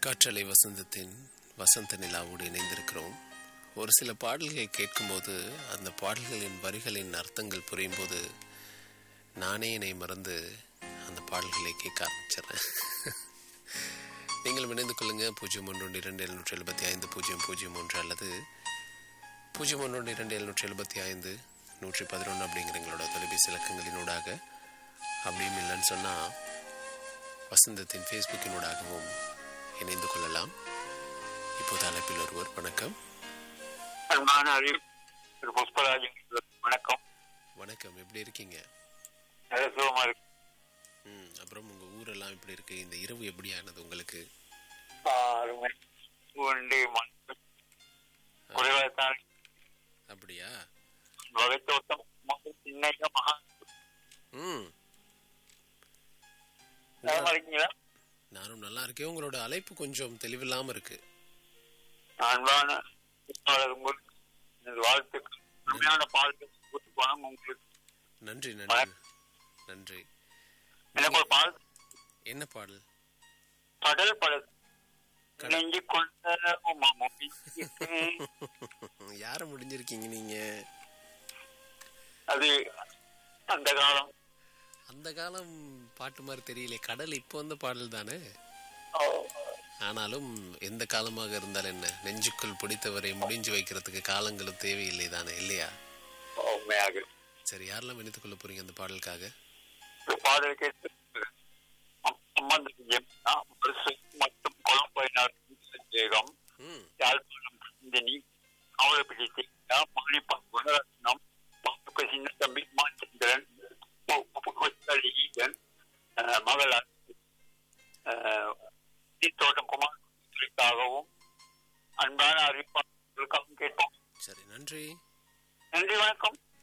காற்றலை வசந்தத்தின் வசந்த நிலாவோடு இணைந்திருக்கிறோம் ஒரு சில பாடல்கள் கேட்கும்போது அந்த பாடல்களின் வரிகளின் அர்த்தங்கள் புரியும் போது நானே என்னை மறந்து அந்த பாடல்களை கேட்க ஆரம்பிச்சிடுறேன் நீங்களும் இணைந்து கொள்ளுங்க பூஜ்ஜியம் ஒன்று இரண்டு எழுநூற்றி எழுபத்தி ஐந்து பூஜ்ஜியம் பூஜ்ஜியம் ஒன்று அல்லது பூஜ்ஜியம் ஒன்று இரண்டு எழுநூற்றி எழுபத்தி ஐந்து நூற்றி பதினொன்று அப்படிங்கிற எங்களோட தொலைபேசி இலக்கங்களினூடாக அப்படியும் இல்லைன்னு சொன்னால் வசந்தத்தின் ஃபேஸ்புக்கினூடாகவும் இணைந்து கொள்ளலாம் இப்போது அழைப்பில் ஒருவர் வணக்கம் அன்பான அறிவு திரு புஷ்பராஜன் வணக்கம் வணக்கம் எப்படி இருக்கீங்க நல்ல சுகமா இருக்கு ம் அப்புறம் உங்கள் ஊரெல்லாம் எப்படி இருக்கு இந்த இரவு எப்படி ஆனது உங்களுக்கு ஆஹ் அருமை உண்டு மண் குறைவாகத்தான் அப்படியா வகைத்தோட்டம் சின்ன மகா ம் நலமா இருக்கீங்களா நானும் நல்லா இருக்கேன் உங்களோட அழைப்பு கொஞ்சம் தெளிவில்லாம இருக்கு அன்பான புஷ்பாளர் உங்களுக்கு எனது வாழ்த்துக்கள் உண்மையான பாடல்கள் கொடுத்து போனோம் உங்களுக்கு நன்றி நன்றி நன்றி எனக்கு ஒரு பாடல் என்ன பாடல் கடல் படல் நெஞ்சு கொண்ட உமா முடிஞ்சிட்டு. யார முடிஞ்சிருக்கீங்க நீங்க அது அந்த காலம் அந்த காலம் பாட்டு மாதிரி தெரியல கடல் இப்போ வந்த பாடல் தானே ஓ, ஆனாலும் எந்த காலமாக இருந்தால் என்ன நெஞ்சுக்குள் பிடித்தவரை முடிஞ்சு வைக்கிறதுக்கு காலங்களும் தேவையில்லை தானே இல்லையா உண்மையாக சரி யாரெல்லாம் இணைத்துக் கொள்ள போறீங்க அந்த பாடலுக்காக ஒரு பாடல் கேட்டு சம்பந்தம் மற்றும் குளம்பயினார் சந்தேகம் ம் யாழ்ப்பாணம் சிந்தனி அவலப்பிடி மாணிப்பா குணரத்னம் பாப்புக்க சின்ன தம்பி மாச்சந்திரன் ஈகன் மகளார் தோட்டம் குமார் அன்பான அறிவிப்பாளர்களுக்காகவும் கேட்போம் சரி நன்றி நன்றி வணக்கம்